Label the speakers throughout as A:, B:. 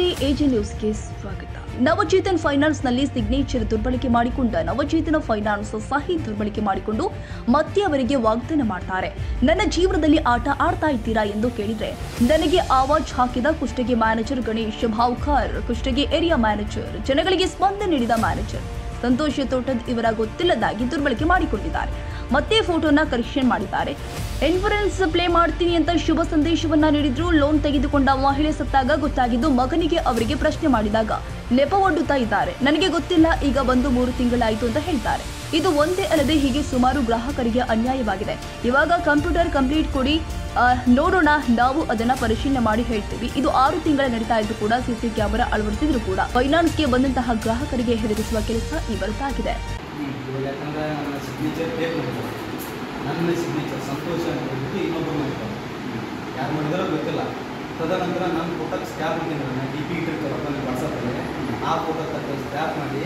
A: ನಮಸ್ತೆ ಎಜೆ ನ್ಯೂಸ್ಗೆ ಸ್ವಾಗತ ನವಚೇತನ್ ಫೈನಾನ್ಸ್ನಲ್ಲಿ ಸಿಗ್ನೇಚರ್ ದುರ್ಬಳಕೆ ಮಾಡಿಕೊಂಡ ನವಚೇತನ ಫೈನಾನ್ಸ್ ಸಹಿ ದುರ್ಬಳಕೆ ಮಾಡಿಕೊಂಡು ಮತ್ತೆ ಅವರಿಗೆ ವಾಗ್ದಾನ ಮಾಡ್ತಾರೆ ನನ್ನ ಜೀವನದಲ್ಲಿ ಆಟ ಆಡ್ತಾ ಇದ್ದೀರಾ ಎಂದು ಕೇಳಿದ್ರೆ ನನಗೆ ಆವಾಜ್ ಹಾಕಿದ Kushtagi manager Ganesh Bhavkar Kushtagi area manager ಜನಗಳಿಗೆ ಸ್ಪಂದನೆ ನೀಡಿದ ಮ್ಯಾನೇಜರ್ ಸಂತೋಷ್ ತೋಟದ್ ಇವರ ಗೊತ್ತಿಲ್ಲದಾಗಿ ದುರ್ಬಳಕೆ ಮಾಡಿಕೊಂಡಿದ್ದಾರೆ ಮತ್ತೆ ಫೋಟೋನ ಕರೆಕ್ಷನ್ ಮಾಡಿದ್ದಾರೆ ಇನ್ಫರೆನ್ಸ್ ಪ್ಲೇ ಮಾಡ್ತೀನಿ ಅಂತ ಶುಭ ಸಂದೇಶವನ್ನ ನೀಡಿದ್ರು ಲೋನ್ ತೆಗೆದುಕೊಂಡ ಮಹಿಳೆ ಸತ್ತಾಗ ಗೊತ್ತಾಗಿದ್ದು ಮಗನಿಗೆ ಅವರಿಗೆ ಪ್ರಶ್ನೆ ಮಾಡಿದಾಗ ನೆಪ ಒಡ್ಡುತ್ತಾ ಇದ್ದಾರೆ ನನಗೆ ಗೊತ್ತಿಲ್ಲ ಈಗ ಬಂದು ಮೂರು ತಿಂಗಳಾಯಿತು ಅಂತ ಹೇಳ್ತಾರೆ ಇದು ಒಂದೇ ಅಲ್ಲದೆ ಹೀಗೆ ಸುಮಾರು ಗ್ರಾಹಕರಿಗೆ ಅನ್ಯಾಯವಾಗಿದೆ ಇವಾಗ ಕಂಪ್ಯೂಟರ್ ಕಂಪ್ಲೀಟ್ ಕೊಡಿ ಆ, ನೋಡೋಣ ನಾವು ಅದನ್ನ ಪರಿಶೀಲನೆ ಮಾಡಿ ಹೇಳ್ತೀವಿ ಇದು ಆರು ತಿಂಗಳ ನಡೀತಾ ಇದ್ದು ಕೂಡ ಸಿಸಿ ಕ್ಯಾಮೆರಾ ಅಳವಡಿಸಿದ್ರು ಕೂಡ ಫೈನಾನ್ಸ್ಗೆ ಬಂದಂತಹ ಗ್ರಾಹಕರಿಗೆ ಹೆದರಿಸುವ ಕೆಲಸ ಇವರದ್ದಾಗಿದೆ
B: ಇವಾಗ ಯಾಕಂದ್ರೆ ನನ್ನ ಸಿಗ್ನೇಚರ್ ಬೇಕು ಮಾಡಿದ್ದಾರೆ ನನ್ನ ಸಿಗ್ನೇಚರ್ ಸಂತೋಷ ಅಂತ ಇನ್ನೊಬ್ಬರು ಮಾಡಿದ್ದಾರೆ ಯಾರು ಮಾಡಿದಾರೋ ಗೊತ್ತಿಲ್ಲ ತದನಂತರ ನನ್ನ ಫೋಟೋಗೆ ಸ್ಕ್ಯಾಪ್ ಮಾಡಿದ್ರೆ ನಾನು ಡಿ ಪಿ ಇಟ್ಟಿರ್ತಾರಲ್ಲ ನನ್ನ ವಾಟ್ಸಪ್ಪಲ್ಲಿ ಆ ಫೋಟೋ ತಕ್ಕ ಸ್ಕ್ಯಾಪ್ ಮಾಡಿ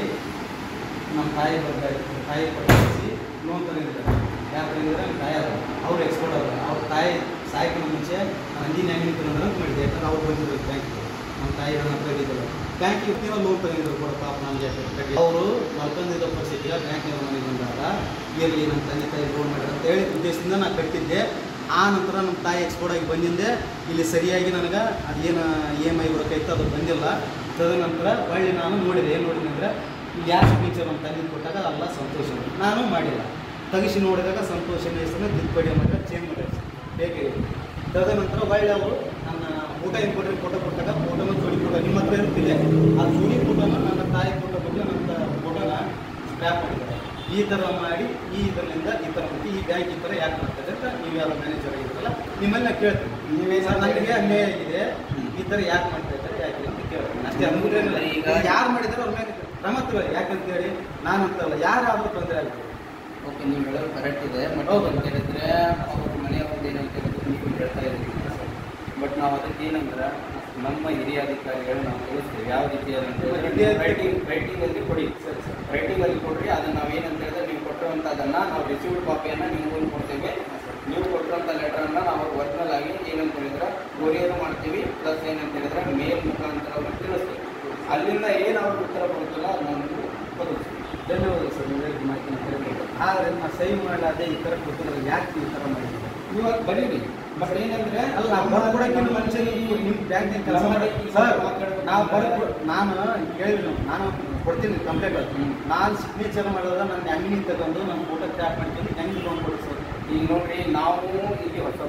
B: ನಮ್ಮ ತಾಯಿ ಬಗ್ಗೆ ತಾಯಿ ಪಟ್ಟಿಸಿ ಲೋನ್ ತಂದಿದ್ದಾರೆ ಯಾರು ತಂದಿದ್ದಾರೆ ನಮ್ಮ ತಾಯಿ ಅದ ಅವ್ರು ಎಕ್ಸ್ಪೋರ್ಟ್ ಅದ ಅವ್ರ ತಾಯಿ ಸಾಯಕಿನ ಮುಂಚೆ ಅಂಜಿನ ಹೆಂಗೆ ನಿಂತಿರೋದು ಅಂತ ಮಾಡಿದೆ ಯಾಕಂದ್ರೆ ಅವ್ರು ಬಂದಿದ್ರು ಬ್ಯಾಂಕಿಗೆ ನಮ್ಮ ತಾಯಿ ನನ್ನ ಹತ್ರ ಇದ್ದಿಲ್ಲ ಬ್ಯಾಂಕ್ ಇರ್ತೀರ ಲೋನ್ ತಂದಿದ್ರು ಕೂಡ ಪಾಪ ನಮಗೆ ಅವರು ಮಲ್ಕೊಂಡಿದ್ದ ಪರಿಸ್ಥಿತಿಗೆ ಬ್ಯಾಂಕಿನ ಮನೆಗೆ ಬಂದಾಗ ಇರಲಿ ನಮ್ಮ ತಂದೆ ತಾಯಿ ಲೋನ್ ಮಾಡಿದ್ರು ಅಂತ ಹೇಳಿ ಉದ್ದೇಶದಿಂದ ನಾನು ಕಟ್ಟಿದ್ದೆ ಆ ನಂತರ ನಮ್ಮ ತಾಯಿ ಎಕ್ಸ್ಪೋರ್ಟ್ ಆಗಿ ಬಂದಿದ್ದೆ ಇಲ್ಲಿ ಸರಿಯಾಗಿ ನನಗೆ ಅದೇನು ಇ ಎಮ್ ಐ ಬರೋಕೈತೆ ಅದು ಬಂದಿಲ್ಲ ತದನಂತರ ಹೊಳ್ಳಿ ನಾನು ನೋಡಿದೆ ಏನು ನೋಡಿದೆ ಅಂದರೆ ಗ್ಯಾಸ್ ಫೀಚರ್ ನಮ್ಮ ತಂದೆ ಕೊಟ್ಟಾಗ ಅಲ್ಲ ಸಂತೋಷ ನಾನು ಮಾಡಿಲ್ಲ ತೆಗಿಸಿ ನೋಡಿದಾಗ ಸಂತೋಷನ ಹೆಸರನ್ನ ತಿದ್ದುಪಡಿ ಮಾಡಿದ್ರೆ ಚೇಂಜ್ ಮಾಡಿದೆ ಬೇಕೇ ತದನಂತರ ಹೊಳ್ಳಿ ಅವರು ನನ್ನ ಫೋಟೋ ಏನು ಕೊಟ್ಟರೆ ಫೋಟೋ ಕೊಟ್ಟಾಗ ಫೋಟೋನ ಜೋಡಿ ಫೋಟೋ ನಿಮ್ಮ ಹತ್ರ ಇರ್ತಿದೆ ಆ ಜೋಡಿ ಫೋಟೋನ ನನ್ನ ತಾಯಿ ಫೋಟೋ ಕೊಟ್ಟು ನನ್ನ ಫೋಟೋನ ಸ್ಕ್ರ್ಯಾಪ್ ಮಾಡಿದ್ದಾರೆ ಈ ಥರ ಮಾಡಿ ಈ ಇದರಿಂದ ಈ ಥರ ಮಾಡಿ ಈ ಬ್ಯಾಂಕ್ ಈ ಥರ ಯಾಕೆ ಮಾಡ್ತಾರೆ ಅಂತ ನೀವು ಯಾರು ಮ್ಯಾನೇಜರ್ ಆಗಿದ್ರಲ್ಲ ನಿಮ್ಮನ್ನ ಕೇಳ್ತೀನಿ ನೀವೇ ಸರ್ ನನಗೆ ಅನ್ಯಾಯ ಆಗಿದೆ ಈ ಥರ ಯಾಕೆ ಮಾಡ್ತಾ ಇದ್ದಾರೆ ಯಾಕೆ ಅಂತ ಕೇಳ್ತೀನಿ ಅಷ್ಟೇ ಅನುಗುಣ ಈಗ ಯಾರು ಮಾಡಿದಾರೆ ಅವ್ರ ಮೇಲೆ ಕ್ರಮ ತಗೊಳ್ಳಿ ಯಾಕಂತ ಹೇಳಿ ನಾನು ಅಂತಲ್ಲ ಯಾರಾದರೂ ತೊಂದರೆ ಆಗಿದೆ
C: ಓಕೆ ನೀವು ಹೇಳೋದು ಕರೆಕ್ಟ್ ಇದೆ ಬಟ್
B: ಹೌದು.
C: ಅಂತ ಹೇಳಿದ್ರೆ ಅವ್ರ ಮನೆಯವ್ರದ್ದು ಏನಂತ ಹೇಳಿದ್ರೆ ನೀವು ಹೇಳ್ತಾ ಇದ್ದೀವಿ ಬಟ್ ನಾವು ಅದಕ್ಕೆ ಏನಂದ್ರೆ ನಮ್ಮ ಹಿರಿಯ ಅಧಿಕಾರಿಗಳು ನಾವು ತಿಳಿಸ್ತೀವಿ ಯಾವ ರೀತಿ
B: ಹಿರಿಯ
C: ರೈಟಿಂಗ್ ರೈಟಿಂಗ್ ಅಲ್ಲಿ ಕೊಡಿ ರೈಟಿಂಗ್ ಅಲ್ಲಿ ಕೊಡ್ರಿ ಅದನ್ನ ನಾವು ಏನಂತ ಹೇಳಿದ್ರೆ ನೀವು ಕೊಟ್ಟಿರುವಂಥದ್ದನ್ನ ನಾವು ರಿಸೀವ್ಡ್ ಕಾಪಿಯನ್ನು ನಿಮ್ಗೊಂದು ಕೊಡ್ತೇವೆ ನೀವು ಕೊಟ್ಟಿರುವಂಥ ಲೆಟರನ್ನು ನಾವು ಒರಿಜಿನಲ್ ಆಗಿ ಏನಂತ ಹೇಳಿದ್ರೆ ಕೊರಿಯರ್ ಮಾಡ್ತೀವಿ ಪ್ಲಸ್ ಏನಂತ ಹೇಳಿದ್ರೆ ಮೇಲ್ ಮುಖಾಂತರ ಅವ್ರಿಗೆ ತಿಳಿಸ್ತೀವಿ ಅಲ್ಲಿಂದ ಏನು ಅವ್ರಿಗೆ ಉತ್ತರ ಬರುತ್ತಲ್ಲ ಅದನ್ನ ನಾವು ಒದಗಿಸ್ತೀವಿ
B: ಧನ್ಯವಾದ ಸರ್ ನೀವು ಹೇಳಿದ ಮಾಹಿತಿನ ಕೇಳಬೇಕು ಆದರೆ ನಾನು ಸಹಿ ಮಾಡಲಾದೆ ಈ ಥರ ಕೊಟ್ಟಿದ್ರೆ ಯಾಕೆ ಈ ಥರ ಮಾಡಿದ್ದೀನಿ
C: ಇವಾಗ ಬರೀರಿ ಬಟ್ ಏನಂದ್ರೆ
B: ಅಲ್ಲ ನಾವು ಬರ್ಕೊಡಕ್ಕಿಂತ ಮುಂಚೆ ನೀವು ನಿಮ್ಮ ಬ್ಯಾಂಕ್ನಾಗ ಕೆಲಸ ಮಾಡಿ ಸರ್ ನಾವು ಬರ್ಕೊ ನಾನು ಕೇಳಿದ್ರು ನಾನು ಕೊಡ್ತೀನಿ ಕಂಪ್ಲೇಂಟ್
C: ಹ್ಮ್.
B: ನಾನು ಸಿಗ್ನೇಚರ್ ಮಾಡೋದ ನನ್ನ ಹೆಂಗಿನಿ ತಗೊಂಡು ನನ್ನ ಫೋಟೋ ಕ್ಯಾಪ್ ಮಾಡ್ತೀನಿ ಹೆಂಗೆ ಲೋನ್ ಕೊಡಿ ಸರ್
C: ಈಗ ನೋಡ್ರಿ ನಾವು ಇಲ್ಲಿ ಹೊಸ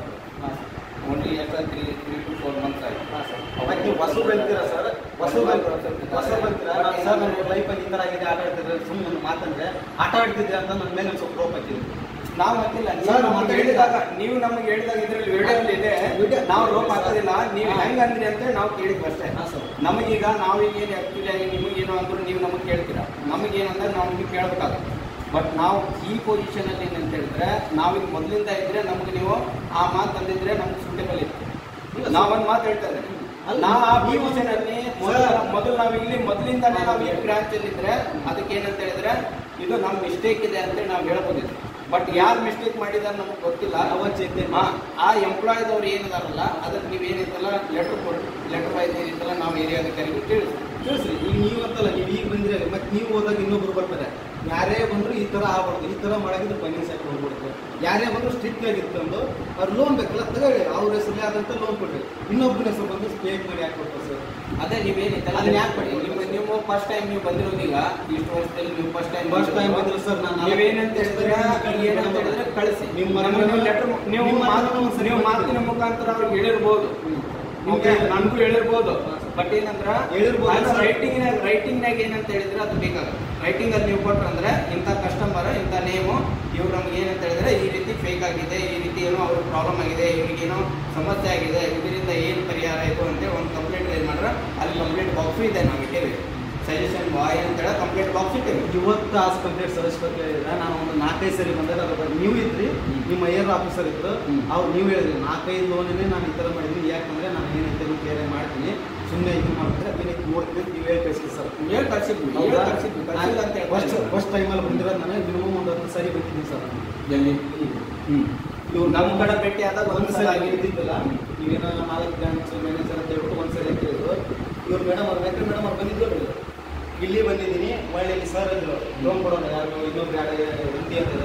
C: ಓನ್ಲಿ ಎಷ್ಟು three three to four months ಆಯ್ತು
B: ಹಾಂ ಸರ್ ಮತ್ತೆ ನೀವು ಹೊಸ ಬಂತೀರಾ ಸರ್ ಹೊಸ ಬಂತೀರಾ ಹೊಸ ಬಂತೀರಾ ನಾನು ಸರ್ ನನ್ನ ಲೈಫಲ್ಲಿ ಈ ಥರ ಆಗಿದೆ ಆಟ ಆಡ್ತಿದ್ರೆ ಸುಮ್ಮನೆ ಮಾತಂದ್ರೆ ಆಟ ಆಡ್ತಿದ್ರೆ ಅಂತ ನನ್ನ ಮೇಲೆ ಒಂದು ಸ್ವಲ್ಪ ರೋಪ್ ಹಾಕಿದ್ರು
C: ನಾವು ಹಾಕಿಲ್ಲ
B: ಸರ್,
C: ನೀವು
B: ನಮಗೆ
C: ನಮಗೆ ಹೇಳಿದಾಗ ನೀವು ನಮಗೆ ಹೇಳಿದಾಗ ಇದ್ರಲ್ಲಿ ವಿಡಿಯೋದಲ್ಲಿ ಇದೆ
B: ವಿಡಿಯೋ-
C: ನಾವು ರೋಪ್ ಹಾಕೋದಿಲ್ಲ ನೀವು
B: ಹಾ.
C: ಹೆಂಗ್ ಅಂದ್ರಿ ಅಂತ ನಾವು ಕೇಳಿದ್ವಿ ಅಷ್ಟೇ
B: ಹಾಂ ಸರ್
C: ನಮಗೀಗ ನಾವೀಗ ಏನು ಆ್ಯಕ್ಚುಲಿ ಆಗಿ ನಿಮಗೇನು ಅಂದ್ರು ನೀವು ನಮಗೆ ಕೇಳ್ತೀರಾ ನಮಗೇನಂದ್ರೆ ನಾವು ನಿಮಗೆ ಕೇಳಬೇಕಾಗುತ್ತೆ ಬಟ್ ನಾವು ಈ ಪೊಸಿಷನಲ್ಲಿ ಏನಂತ ಹೇಳಿದ್ರೆ ನಾವೀಗ ಮೊದಲಿಂದ ಇದ್ರೆ ನಮಗೆ ನೀವು ಆ ಮಾತು ಅಂದಿದ್ರೆ ನಮ್ಗೆ ಸೂಟೇಬಲ್ ಇತ್ತು ನಾವೊಂದು ಮಾತು ಹೇಳ್ತಾ ಇದ್ದೇನೆ
B: ಅಲ್ಲ,
C: ನಾವು ಆ
B: ನೀವು-
C: ಪೊಸಿಷನ್ ಅಲ್ಲಿ ಮೊದಲು ಮೊದಲು ನಾವು ಇಲ್ಲಿ ಮೊದಲಿಂದಾನೇ ನಾವು ಈ ಬ್ರಾಂಚ್ ಅಲ್ಲಿ ಇದ್ರೆ ಅದಕ್ಕೆ ಏನಂತ ಹೇಳಿದ್ರೆ ಇದು ನಮ್ಮ ಮಿಸ್ಟೇಕ್ ಇದೆ ಅಂತ ನಾವು ಹೇಳ್ಬೋದಿತ್ತು ಬಟ್ ಯಾರು ಮಿಸ್ಟೇಕ್ ಮಾಡಿದಾರೆ ನಮಗೆ ಗೊತ್ತಿಲ್ಲ
B: ಅವಶ್ಯಕತೆ
C: ಆ ಆ ಎಂಪ್ಲಾಯ್ದವ್ರು ಏನಿದಾರಲ್ಲ ಅದಕ್ಕೆ ನೀವು ಏನೈತಲ್ಲ ಲೆಟರ್ ಕೊಡಿ ಲೆಟರ್ ವೈಸ್ ಏನೈತಲ್ಲ ನಾವು ಏರಿಯಾ ಅಧಿಕಾರಿಗೆ ತಿಳಿಸಿ
B: ತಿಳಿಸ್ರಿ ಈಗ ನೀವು ಅಂತಲ್ಲ ನೀವು ಈಗ ಬಂದಿರಿ ಮತ್ತೆ ನೀವು ಹೋದಾಗ ಇನ್ನೊಬ್ರು ಬರ್ತಾರೆ ಯಾರೇ ಬಂದ್ರು ಈ ಥರ ಆಗ್ಬಾರ್ದು ಈ ಥರ ಮಾಡಾಗಿದ್ರೆ ಫೈನಾನ್ಸ್ ಆಗಿ ಹೋಗ್ಬಿಡುತ್ತೆ ಯಾರೇ ಬಂದ್ರು ಸ್ಟ್ರಿಕ್ಟ್ ಆಗಿ ಇಟ್ಕೊಂಡು ಅವ್ರು ಲೋನ್ ಬೇಕಲ್ಲ ತಗೊಳ್ಳಿ ಅವ್ರ ಹೆಸರಲ್ಲಿ ಆದಂತ ಲೋನ್ ಕೊಡ್ರಿ ಇನ್ನೊಬ್ಬನ ಹೆಸರು ಬಂದು ಸ್ಟೇಟ್ ಮಾಡಿ ಯಾಕೆ ಕೊಡ್ತಾರೆ ಸರ್
C: ಅದೇ ನೀವೇನೈತಲ್ಲ
B: ಅದನ್ನ ಯಾಕ್ ಮಾಡಿ?
C: ನಿಮ್ಮ ನೀವು ಫಸ್ಟ್ ಟೈಮ್ ನೀವು ಬಂದಿರೋದೀಗ ಇಷ್ಟು ವರ್ಷದಲ್ಲಿ ನೀವು ಫಸ್ಟ್ ಟೈಮ್
B: ಫಸ್ಟ್ ಟೈಮ್ ಬಂದ್ರೆ ಸರ್ ನಾನು
C: ನೀವೇನಂತ ಹೇಳಿದ್ರೆ ಏನಂತ ಹೇಳಿದ್ರೆ ಕಳಿಸಿ
B: ನಿಮ್ಮ
C: ನಮಗೆ ನೀವು ಲೆಟರ್ ನೀವು
B: ನಿಮ್ಮ
C: ಮಾತು
B: ಮನೆಗೆ ಒಂದ್ಸರಿ
C: ನೀವು ಮಾತಿನ ಮುಖಾಂತರ ಅವ್ರಿಗೆ ಹೇಳಿರ್ಬೋದು ನಿಮ್ಗೆ
B: Okay.
C: ನನಗೂ ಹೇಳಿರ್ಬೋದು ಬಟ್ ಏನಂದ್ರ
B: ಹೇಳಿರ್ಬೋದು.
C: ರೈಟಿಂಗ್ನಾಗ ರೈಟಿಂಗ್ನಾಗ ಏನಂತ ಹೇಳಿದ್ರೆ ಅದು ಬೇಕಾಗುತ್ತೆ ರೈಟಿಂಗ್ ಅಲ್ಲಿ ನೀವು ಕೊಟ್ರು ಅಂದ್ರೆ ಇಂಥ ಕಸ್ಟಮರ್ ಇಂಥ ನೇಮು ಇವ್ರು ನಮ್ಗೆ ಏನಂತ ಹೇಳಿದ್ರೆ ಈ ರೀತಿ ಫೇಕ್ ಆಗಿದೆ ಈ ರೀತಿ ಏನೋ ಅವ್ರಿಗೆ ಪ್ರಾಬ್ಲಮ್ ಆಗಿದೆ ಇವ್ರಿಗೇನೋ ಸಮಸ್ಯೆ ಆಗಿದೆ ಇದರಿಂದ ಏನು ಪರಿಹಾರ ಆಯಿತು ಅಂತೇಳಿ ಒಂದು ಕಂಪ್ಲೇಂಟ್ ಏನು ಮಾಡ್ರೆ ಅಲ್ಲಿ ಕಂಪ್ಲೇಂಟ್ ಬಾಕ್ಸು ಇದೆ ನಾವು ಇಟ್ಟಿವಿ ಸಜೆಷನ್ ಬಾಯ್ ಅಂತೇಳಿ ಕಂಪ್ಲೇಂಟ್ ಬಾಕ್ಸ್ ಇಟ್ಟಿವಿ
B: ಇವತ್ತು ಆಸ್ ಕಂಪ್ಲೇಂಟ್ ಸಲ್ಲಿಸ್ಬೇಕು ಹೇಳಿದ್ರೆ ನಾನು ಒಂದು ನಾಲ್ಕೈದು ಸರಿ ಬಂದಾಗ ಅದ್ರ ಬಗ್ಗೆ ನೀವು ಇದ್ರಿ ನಿಮ್ಮ ಏರ್ ಆಫೀಸರ್ ಇದ್ರು
C: ಹ್ಮ್.
B: ಅವ್ರು ನೀವು ಹೇಳಿದ್ರಿ ನಾಲ್ಕೈದು ಲೋನೇ ನಾನು ಈ ಥರ ಮಾಡಿದ್ದೀನಿ ಯಾಕಂದ್ರೆ ನಾನು ಏನೈತೆ ಕ್ಲಿಯರ್ ಮಾಡ್ತೀನಿ ಸುಮ್ಮನೆ ಇದು ಮಾಡಿದ್ರೆ ಏನೈತೆ ನೋಡ್ತೀನಿ ಅಂತ ನೀವು ಹೇಳಿ ಕಳಿಸಿ ಸರ್
C: ಹೇಳಿ ಕಳ್ಸಿದ್ವಿ ಹೇಳಿ ಕಳ್ಸಿದ್ವಿ ಕಳ್ಸಿಲ್ಲ ಅಂತ
B: ಫಸ್ಟ್
C: ಹೇಳ್ತಾರೆ
B: ಫಸ್ಟ್ ಟೈಮಲ್ಲಿ ಬಂದಿರೋದು ನಾನು ಮಿನಿಮಮ್ ಒಂದು ಹತ್ತು ಸರಿ ಬಂದಿದ್ದೀನಿ ಸರ್ ನಾನು
C: ಎಲ್ಲಿ
B: ಹ್ಞೂ
C: ಇವ್ರು ನಮ್ಮ ಕಡೆ ಭೇಟಿ ಆದಾಗ
B: ಒಂದು
C: ಒಂದು
B: ಸಲ
C: ಸಲ
B: ಆಗಿದ್ದಿದ್ದಲ್ಲ ನೀವೇನೋ ನಾಲ್ಕು ಬ್ರಾಂಚ್ ಮ್ಯಾನೇಜರ್ ಅಂತ ಹೇಳ್ಬಿಟ್ಟು ಒಂದು ಸರಿ ಅಂತ ಹೇಳಿದ್ರು ಇವ್ರು ಮೇಡಮ್ ಅವ್ರು ವೆಂಕಟ ಮೇಡಮ್ ಅವ್ರು ಬಂದಿದ್ರು ಇಲ್ಲಿ ಬಂದಿದ್ದೀನಿ ಒಳ್ಳೆಯಲ್ಲಿ ಸರ್ ಇದ್ರು ಲೋನ್ ಕೊಡೋಣ ಯಾರು ಇನ್ನೊಬ್ರು ಯಾರು ಹಿಂದಿ ಅಂತ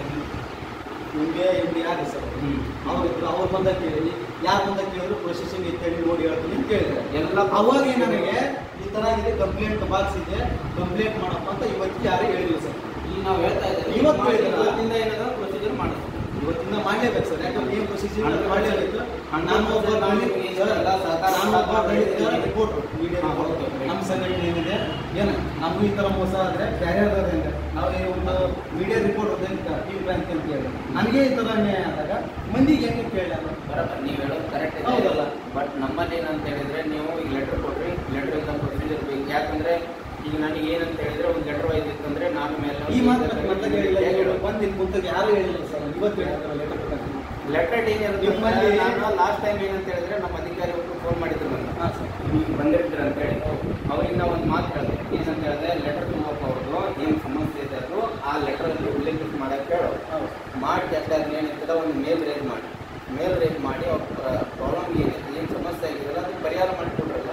B: ನಿಮಗೆ ಹಿಂದಿ ಯಾರು ಸರ್ ಅವ್ರು ಇದ್ರು ಅವ್ರು ಬಂದಾಗ ಕೇಳಿ ಯಾರು ಬಂದಾಗ ಕೇಳಿದ್ರು ಪ್ರೊಸೆಸಿಂಗ್ ಇತ್ತೇಳಿ ನೋಡಿ ಹೇಳ್ತೀನಿ ಅಂತ ಕೇಳಿದ್ರೆ
C: ಎಲ್ಲ
B: ಅವಾಗ ನನಗೆ ಈ ಥರ ಇದೆ ಕಂಪ್ಲೇಂಟ್ ಬಾಕ್ಸ್ ಇದೆ ಕಂಪ್ಲೇಂಟ್ ಮಾಡಪ್ಪ ಅಂತ ಇವತ್ತಿಗೆ ಯಾರು ಹೇಳಿಲ್ಲ ಸರ್
C: ಈಗ ನಾವು ಹೇಳ್ತಾ ಇದ್ದೇವೆ
B: ಇವತ್ತು ಹೇಳಿದ್ರಲ್ಲ?
C: ಇವತ್ತಿಂದ ಏನಾದ್ರು ಪ್ರೊಸೀಜರ್ ಮಾಡಿ
B: ಇವತ್ತಿಂದ ಮಾಡಲೇಬೇಕು ಸರ್ ಯಾಕಂದ್ರೆ ಏನು ಪ್ರೊಸೀಜರ್
C: ಹಂಡ್ರೆಡ್
B: ಮಾಡಲೇಬೇಕು
C: ಹಂಡ್ರೆಡ್
B: ನಾನು ಒಬ್ಬ
C: ಪರ್ಸೆಂಟ್
B: ದಲಿತ
C: ನಿಮಗೆ
B: ಸರ್,
C: ಎಲ್ಲ ಸಹಕಾರ
B: ನಾನು ಒಬ್ಬ ದಲಿತ ರಿಪೋರ್ಟ್ ಮೀಡಿಯಾ
C: ಹಾ,
B: ರಿಪೋರ್ಟ್
C: ಹೌದು.
B: ನಮ್ಮ ಸಂಘಟನೆ ಏನಿದೆ ಏನು ನಮಗೂ ಈ ಥರ ಮೋಸ ಆದರೆ ಬೇರೆಯವ್ರದ್ದು ಹೆಂಗೆ ನಾವು ಈ ಒಂದು ಮೀಡಿಯಾ ರಿಪೋರ್ಟ್ ಹೆಂಗೆ ಟಿ ಬ್ಯಾಂಕ್ ಅಂತ ಹೇಳಿ ನನಗೆ ಈ ಥರ ಅನ್ಯಾಯ ಆದಾಗ ಮಂದಿಗೆ ಹೆಂಗೆ ಕೇಳಿ
C: ಬರಲ್ಲ ನೀವು ಹೇಳೋದು ಕರೆಕ್ಟ್ ಇದೆ
B: ಹೌದಲ್ಲ?
C: ಬಟ್ ನಮ್ಮಲ್ಲಿ ಏನಂತ ಹೇಳಿದ್ರೆ ನೀವು ಈಗ ಲೆಟರ್ ಕೊಡ್ರಿ ಲೆಟರ್ ಇಂದ ಪ್ರೊಸೀಜರ್ ಬೇಕು ಯಾಕಂದ್ರೆ ಈಗ ನನಗೆ ಏನಂತ ಹೇಳಿದ್ರೆ ಒಂದು ಲೆಟರ್ ವೈಸ್ ಇತ್ತಂದ್ರೆ ನಾನು ಮೇಲೆ
B: ಈ ಮಾತು ಮತ್ತೆ ಹೇಳಿಲ್ಲ ಹೇಳು ಬಂದು ಇಲ್ಲಿ ಕುಂತಾಗ ಯಾರು ಹೇಳಿಲ್ಲ ಸರ್ ಇವತ್ತು ಹೇಳಿದ್ರು ಲೆಟರ್ ಕೊಟ್ಟಾಗ
C: ಲೆಟರ್ ಏನಿರುತ್ತೆ
B: ನಿಮ್ಮಲ್ಲಿ-
C: ನಾನು ಲಾಸ್ಟ್ ಟೈಮ್ ಏನಂತ ಹೇಳಿದ್ರೆ ನಮ್ಮ ಅಧಿಕಾರಿ ಒಬ್ಬರು ಫೋನ್ ಮಾಡಿದ್ರು ನನಗೆ
B: ಹಾಂ ಸರ್
C: ನೀವು ಬಂದಿರ್ತೀರ ಅಂತ ಹೇಳಿ ಅವರಿಂದ ಒಂದು ಮಾತು ಹೇಳಿದೆ ಏನಂತ ಹೇಳಿದ್ರೆ ಲೆಟರ್ ತುಂಬಪ್ಪ ಅವ್ರದ್ದು ಏನು ಸಮಸ್ಯೆ ಇದೆ ಅದು ಆ ಲೆಟರಲ್ಲಿ ಉಲ್ಲೇಖಿಸಿ ಮಾಡಕ್ಕೆ ಹೇಳು
B: ಹೌದು
C: ಮಾಡಿ ಕೆಟ್ಟ ಏನಿರ್ತದೆ ಒಂದು ಮೇಲ್ ರೇಸ್ ಮಾಡಿ ಮೇಲ್ ರೇಸ್ ಮಾಡಿ ಅವ್ರ ಪ್ರಾಬ್ಲಮ್ ಏನಿದೆ ಏನು ಸಮಸ್ಯೆ ಆಗಿದೆಯಲ್ಲ ಅದಕ್ಕೆ ಪರಿಹಾರ ಮಾಡಿಕೊಡ್ರಲ್ಲ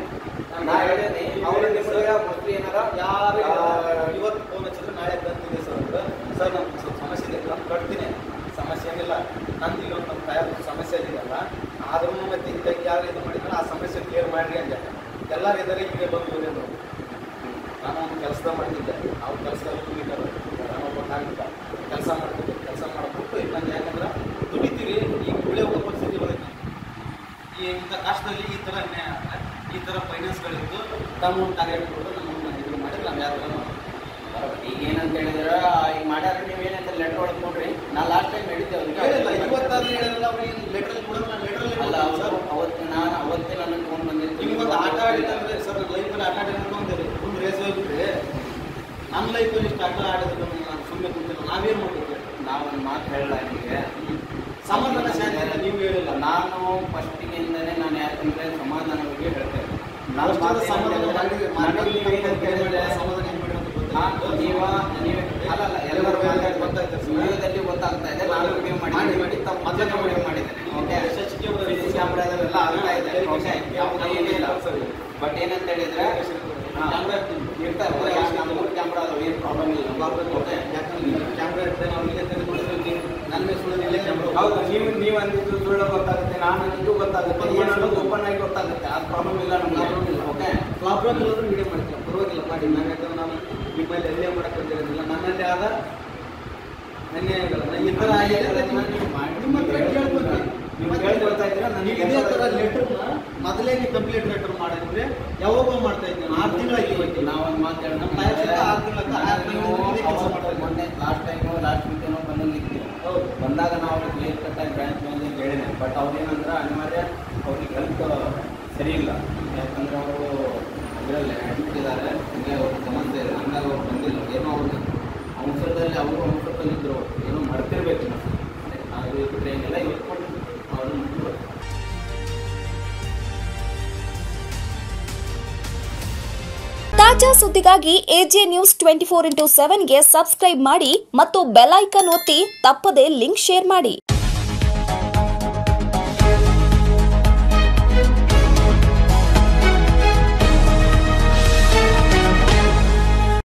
C: ನಾ ಹೇಳಿದೆ ಅವರು ನಿಮಗೆ ಮೊದಲು ಏನಾರ
B: ಯಾರು
C: ಆ,
B: ಇವತ್ತು ಫೋನ್ ಹಚ್ಚಿದ್ರೆ ನಾಳೆ ಬರ್ತಿದೆ ಸರ್ ಅಂತ ಸರ್ ನಮ್ಮ ಸ್ವಲ್ಪ ಸಮಸ್ಯೆ ಇದೆ ನಾನು ಕಟ್ತೀನಿ ಸಮಸ್ಯೆ ಏನಿಲ್ಲ ನಂದು ಈಗ ನಮ್ಮ ತಾಯಿ ಸಮಸ್ಯೆ ಆಗಿದೆಯಲ್ಲ ಆದ್ರೂ ಮತ್ತೆ ಈಗ ಯಾರು ಇದು ಮಾಡಿದ್ರೆ ಆ ಸಮಸ್ಯೆ ಕ್ಲಿಯರ್ ಮಾಡ್ರಿ ಅಂತ ಎಲ್ಲರೂ ಇದ್ದಾರೆ ಹೀಗೆ ಬಂದು ಇವ್ರೇನು ನಾನು ಒಂದು ಕೆಲಸ ಮಾಡ್ತಿದ್ದೆ ಅವ್ರ ಕೆಲಸದಲ್ಲಿ ಕೂಲಿದ್ದಾರೆ ನಾನೊಬ್ಬ ಕಾರ್ಮಿಕ ಕೆಲಸ ಮಾಡ್ತಿದ್ದೆ ಕೆಲಸ ಮಾಡ್ಬಿಟ್ಟು ಈಗ ನಾನು ಯಾಕಂದ್ರೆ ದುಡಿತೀರಿ ಈಗ ಉಳಿ ಹೋಗೋ ಪರಿಸ್ಥಿತಿ ಬರುತ್ತೆ ಈ ಇಂಥ ಕಷ್ಟದಲ್ಲಿ ಈ ಥರ ಅನ್ಯಾಯ ಆದ್ರೆ ಈ ಥರ ಫೈನಾನ್ಸ್ಗಳಿದ್ದು ತಮ್ಮ ಒಂದು ಟಾರ್ಗೆಟ್ ಕೊಟ್ಟು ನಮ್ಮನ್ನು ಇದು ಮಾಡಿದ್ರೆ ನಾವು ಯಾವ ಥರ ಮಾಡ್ತೀವಿ
C: ಬರೋಬ್ಬರಿ. ಈಗ ಏನಂತ ಹೇಳಿದ್ರೆ ಈಗ ಮಾಡ್ಯಾರ ನೀವು ಏನಂತ ಲೆಟರ್ ಒಳಗೆ ಕೊಡ್ರಿ ನಾ ಲಾಸ್ಟ್ ಟೈಮ್ ಹೇಳಿದ್ದೆ
B: ಹೇಳಿಲ್ಲ
C: ಅವ್ರಿಗೆ
B: ಇವತ್ತಾದ್ರೂ ಹೇಳಿರಲ್ಲ ಅವ್ರಿಗೆ ಲೆಟ್ರಲ್ಲಿ ಕೂಡ ನಾನು ಲೆಟ್ರಲ್ಲಿ
C: ಅಲ್ಲ
B: ಸರ್
C: ಅವರು ಅವತ್ತು ನಾನು ಅವತ್ತೇ ನನ್ನ ಫೋನ್ ಬಂದಿತ್ತು
B: ನಿಮ್ಗೊಂದು ಆಟ ಆಡಿದ್ರೆ ಸರ್ ನನ್ನ ಲೈಫಲ್ಲಿ ಆಟ ಆಡಿದ್ರೆ ಒಂದೇ ಒಂದು ರೇಸ್ ಹೋಗ್ಬಿಟ್ರೆ ನನ್ನ ಲೈಫಲ್ಲಿ ಇಷ್ಟು ಆಟ ಆಡಿದ್ರೆ ನಾನು ಸುಮ್ಮನೆ ಕೂತಿಲ್ಲ ನಾವೇನು ಮಾಡ್ಬೇಕು
C: ನಾವು ಒಂದು ಮಾತು ಹೇಳಲ್ಲ ನಿಮಗೆ
B: ಸಮಾಧಾನ ಶಾಂತಿ ಅಂತ ನೀವು ಹೇಳಿಲ್ಲ
C: ನಾನು ಫಸ್ಟಿಗಿಂದನೇ ನಾನು ಯಾಕಂದ್ರೆ ಸಮಾಧಾನವಾಗಿ ಹೇಳ್ತೇನೆ ನನ್ನ
B: ಅಷ್ಟೊಂದು
C: ಮಾತು
B: ಸಮಾಧಾನ
C: ಏನಂದ್ರೆ,
B: ಮಾಡಿದ್ರೆ
C: ನನಗೆ ನೀವು ಏನಂತ ಹೇಳಿದ್ರೆ,
B: ಸಮಾಧಾನ ಹೆಂಗ್ ಮಾಡಿದ್ರೆ ಅಂತ ಗೊತ್ತಿಲ್ಲ.
C: ನಾನು ನೀವ ನೀವು ಅಲ್ಲಲ್ಲ ಎಲ್ಲರೂ ಮಾತಾಡಿ
B: ಗೊತ್ತಾಯ್ತು ಸರ್.
C: ವಿಡಿಯೋದಲ್ಲಿ ಗೊತ್ತಾಗ್ತಾ ಇದೆ ನಾನು ವಿಡಿಯೋ ಮಾಡಿ
B: ಮಾಡಿ,
C: ಮಾಡಿ ತಮ್ಮ ಮೊದಲನೇ ವಿಡಿಯೋ ಮಾಡಿದ್ದೇನೆ ಓಕೆ
B: ಶಶಿಗೆ ಒಂದು
C: ಸಿಸಿ ಕ್ಯಾಮ್ರಾದಲ್ಲೆಲ್ಲ ಆಗ್ತಾ ಇದೆ ಓಕೆ ಯಾವುದೇ ಏನಿಲ್ಲ ಬಟ್ ಏನಂತ ಹೇಳಿದ್ರೆ ಹಾ,
B: ಕ್ಯಾಮ್ರಾ
C: ಇರ್ತಾರೆ ನಮ್ಮ ಮೂರು ಕ್ಯಾಮ್ರಾ ಅದಾವ ಏನು ಪ್ರಾಬ್ಲಮ್ ಇಲ್ಲ ಓಕೆ
B: ಯಾಕಂದ್ರೆ ಕ್ಯಾಮ್ರಾ ಇರ್ತದೆ ನಾವು ಇಲ್ಲೇ ತೆಗೆದು ಮಾಡಿದ್ರೆ ನನ್ನ ಸುಳ್ಳು ಇಲ್ಲೇ ಕ್ಯಾಮ್ರಾ
C: ಹೌದು ನೀವು ನೀವು ಅಂದಿದ್ದು ಸುಳ್ಳು ಗೊತ್ತಾಗುತ್ತೆ ನಾನು ಅಂದಿದ್ದು ಗೊತ್ತಾಗುತ್ತೆ ಏನು ಅನ್ನೋದು ಓಪನ್ ಆಗಿ ಗೊತ್ತಾಗುತ್ತೆ ಆ ಪ್ರಾಬ್ಲಮ್ ಇಲ್ಲ ನಮ್ಗೆ ಓಕೆ
B: ಪ್ರಾಬ್ಲಮ್ ಇಲ್ಲದ್ರೂ ವಿಡಿಯೋ ಮಾಡ್ತೀನಿ ಪರವಾಗಿಲ್ಲ ಮಾಡಿ ನಾನು ಯಾಕಂದ್ರೆ ನಾನು ನಿಮ್ಮ ಮೇಲೆ ಎಲ್ಲೇ ಮಾಡಕ್ಕೆ ಬಂದಿರೋದಿಲ್ಲ ನನ್ನಲ್ಲಿ ಆದ ಅನ್ಯಾಯಗಳು ನಾನು ಈ ಥರ ಆಗಿದೆ ಅಂದ್ರೆ ನಿಮ್ಮ ನಿಮ್ಮ ಹತ್ರ ಕೇಳ್ಕೊತೀನಿ
C: ನೀವು ಕೇಳಿ ಬರ್ತಾ ಇದ್ದೀರಾ ನನಗೆ
B: ನೀವು ಇದೇ ಥರ ಲೆಟರ್ನ ಮೊದಲೇ ನೀವು ಕಂಪ್ಲೀಟ್ ಲೆಟರ್ ಮಾಡಿದ್ರೆ ಯಾವಾಗೋ ಮಾಡ್ತಾ ಇದ್ದೀನಿ ಆರು ತಿಂಗಳಾಗಿ ಇವತ್ತು
C: ನಾವು ಒಂದು ಮಾತು
B: ನಮ್ಮ ತಾಯಿ ಜೊತೆ ಆರು ತಿಂಗಳ ಆರು ತಿಂಗಳು ಇದೇ ಕೆಲಸ ಮಾಡ್ತಾ ಇದ್ದೀನಿ.
C: ಮೊನ್ನೆ ಲಾಸ್ಟ್ ಟೈಮು ಲಾಸ್ಟ್ ವೀಕೇನೋ ಬಂದಂಗಿತ್ತು
B: ಹೌದು
C: ಬಂದಾಗ ನಾವು ಅವ್ರಿಗೆ ಕ್ಲಿಯರ್ ಕಟ್ಟಾಗಿ ಬ್ರಾಂಚ್ ಮೇಲೆ ಹೇಳಿದೆ ಬಟ್ ಅವ್ರೇನಂದ್ರೆ ಅನಿವಾರ್ಯ ಅವ್ರಿಗೆ ಹೆಲ್ತ್ ಸರಿ ಇಲ್ಲ ಯಾಕಂದ್ರೆ ಅವರು ಇದರಲ್ಲಿ ಅಡ್ಮಿಟ್ ಇದ್ದಾರೆ ಹಂಗೆ ಅವ್ರಿಗೆ ಸಮಸ್ಯೆ ಇದೆ ಹಂಗಾಗಿ ಅವ್ರು ಬಂದಿಲ್ಲ ಏನೋ ಅವ್ರಿಗೆ ಔಷಧದಲ್ಲಿ ಅವರು ಔಷಧದಲ್ಲಿದ್ದರು ಏನೋ ಮರ್ತಿರ್ಬೇಕು ನಾವು ಬಿಟ್ಟರೆ ಏನಿಲ್ಲ ಇವತ್ತು ಕೊಟ್ಟು ಅವ್ರನ್ನ ಮುಟ್ಬಿಡ್ಬೇಕು.
A: ತಾಜಾ ಸುದ್ದಿಗಾಗಿ AJ news twenty four into ಸೆವೆನ್ಗೆ ಸಬ್ಸ್ಕ್ರೈಬ್ ಮಾಡಿ ಮತ್ತು ಬೆಲ್ ಐಕಾನ್ ಒತ್ತಿ ತಪ್ಪದೇ ಲಿಂಕ್ ಶೇರ್ ಮಾಡಿ